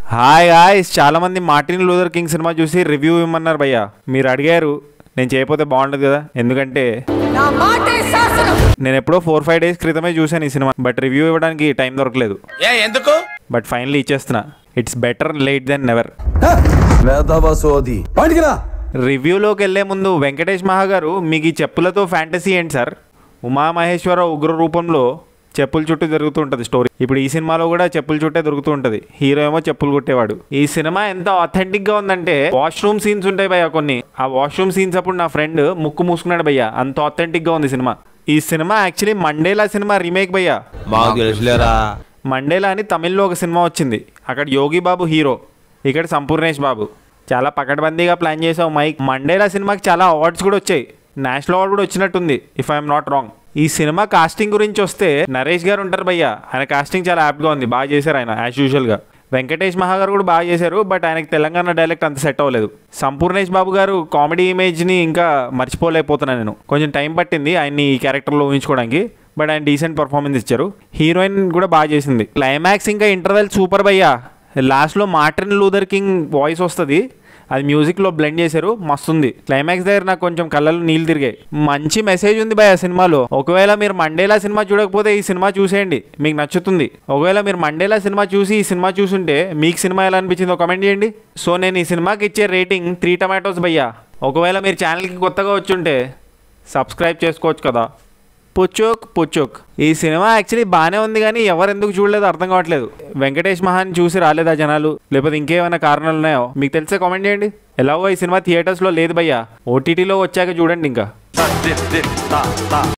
hi guys చాలా మంది Martin Luther King cinema review రివ్యూ ఇమ్మన్నారు భయ్య మీరు అడిగారు నేను చేయకపోతే బాగుండదు కదా ఎందుకంటే నా మాటే శాసనం నేను ఎప్పుడో ఫోర్ ఫైవ్ డేస్ క్రితమే చూశాను ఈ సినిమా బట్ రివ్యూ ఇవ్వడానికి టైం దొరకలేదు ఏ ఎందుకు బట్ ఫైనల్లీ ఇచ్చేస్తున్నా it's better late than never వేదవ సోది బయటికి రా రివ్యూలోకి వెళ్లే ముందు వెంకటేష్ మహా గారు మీకు ఈ చెప్పులతో ఫ్యాంటసీ ఏంటి సార్ ఉమామహేశ్వర ఉగ్ర రూపంలో చెప్పుల చుట్టూ జరుగుతూ ఉంటుంది స్టోరీ ఇప్పుడు ఈ సినిమాలో కూడా చెప్పుల చుట్టే దొరుకుతూ ఉంటుంది హీరో ఏమో చెప్పులు కుట్టేవాడు ఈ సినిమా ఎంత authentic గా ఉందంటే వాష్రూమ్ సీన్స్ ఉంటాయి భయ్య కొన్ని ఆ వాష్రూమ్ సీన్స్ అప్పుడు నా ఫ్రెండ్ ముక్కు మూసుకున్నాడు భయ్య అంత authentic గా ఉంది సినిమా ఈ cinema actually Mandela cinema remake భయ్య మాకు తెలుసులేరా మండేలా అని తమిళ్లో ఒక సినిమా వచ్చింది అక్కడ యోగి బాబు హీరో ఇక్కడ సంపూర్ణేష్ బాబు చాలా పకడ్బందీగా ప్లాన్ చేసావు మైక్ మండేలా సినిమాకి చాలా అవార్డ్స్ కూడా వచ్చాయి నేషనల్ అవార్డు కూడా వచ్చినట్టుంది ఇఫ్ ఐఎమ్ నాట్ రాంగ్ ఈ సినిమా కాస్టింగ్ గురించి వస్తే నరేష్ గారు ఉంటారు భయ్య ఆయన కాస్టింగ్ చాలా యాప్గా ఉంది బాగా చేశారు ఆయన యాజ్ యూజువల్గా వెంకటేష్ మహా గారు కూడా బాగా చేశారు బట్ ఆయనకి తెలంగాణ డైలెక్ట్ అంత సెట్ అవ్వలేదు సంపూర్ణేష్ బాబు గారు కామెడీ ఇమేజ్ని ఇంకా మర్చిపోలేకపోతున్నాను నేను కొంచెం టైం పట్టింది ఆయన్ని ఈ క్యారెక్టర్లో ఊహించుకోవడానికి బట్ ఆయన డీసెంట్ పర్ఫార్మెన్స్ ఇచ్చారు హీరోయిన్ కూడా బాగా చేసింది క్లైమాక్స్ ఇంకా ఇంటర్వెల్ సూపర్ భయ్యా లాస్ట్లో మార్టిన్ లూథర్ కింగ్ వాయిస్ వస్తుంది అది మ్యూజిక్లో బ్లెండ్ చేశారు మస్తుంది క్లైమాక్స్ దగ్గర నాకు కొంచెం కళ్ళలో నీళ్ళు తిరిగాయి మంచి మెసేజ్ ఉంది భయ సినిమాలో ఒకవేళ మీరు మండేలా సినిమా చూడకపోతే ఈ సినిమా చూసేయండి మీకు నచ్చుతుంది ఒకవేళ మీరు మండేలా సినిమా చూసి ఈ సినిమా చూసుంటే మీకు సినిమా ఎలా అనిపించిందో కామెంట్ చేయండి సో నేను ఈ సినిమాకి ఇచ్చే రేటింగ్ త్రీ టమాటోస్ భయ్యా ఒకవేళ మీరు ఛానల్కి కొత్తగా వచ్చుంటే సబ్స్క్రైబ్ చేసుకోవచ్చు కదా పుచ్చుక్ పుచ్చుక్ ఈ సినిమా యాక్చువల్లీ బాగానే ఉంది కానీ ఎవరు ఎందుకు చూడలేదు అర్థం కావట్లేదు వెంకటేష్ మహాన్ చూసి రాలేదా జనాలు లేకపోతే ఇంకేమైనా కారణాలు ఉన్నాయో మీకు తెలిసే కామెంట్ చేయండి ఎలాగో ఈ సినిమా థియేటర్స్లో లేదు భయ్యా ఓటీటీలో వచ్చాక చూడండి ఇంకా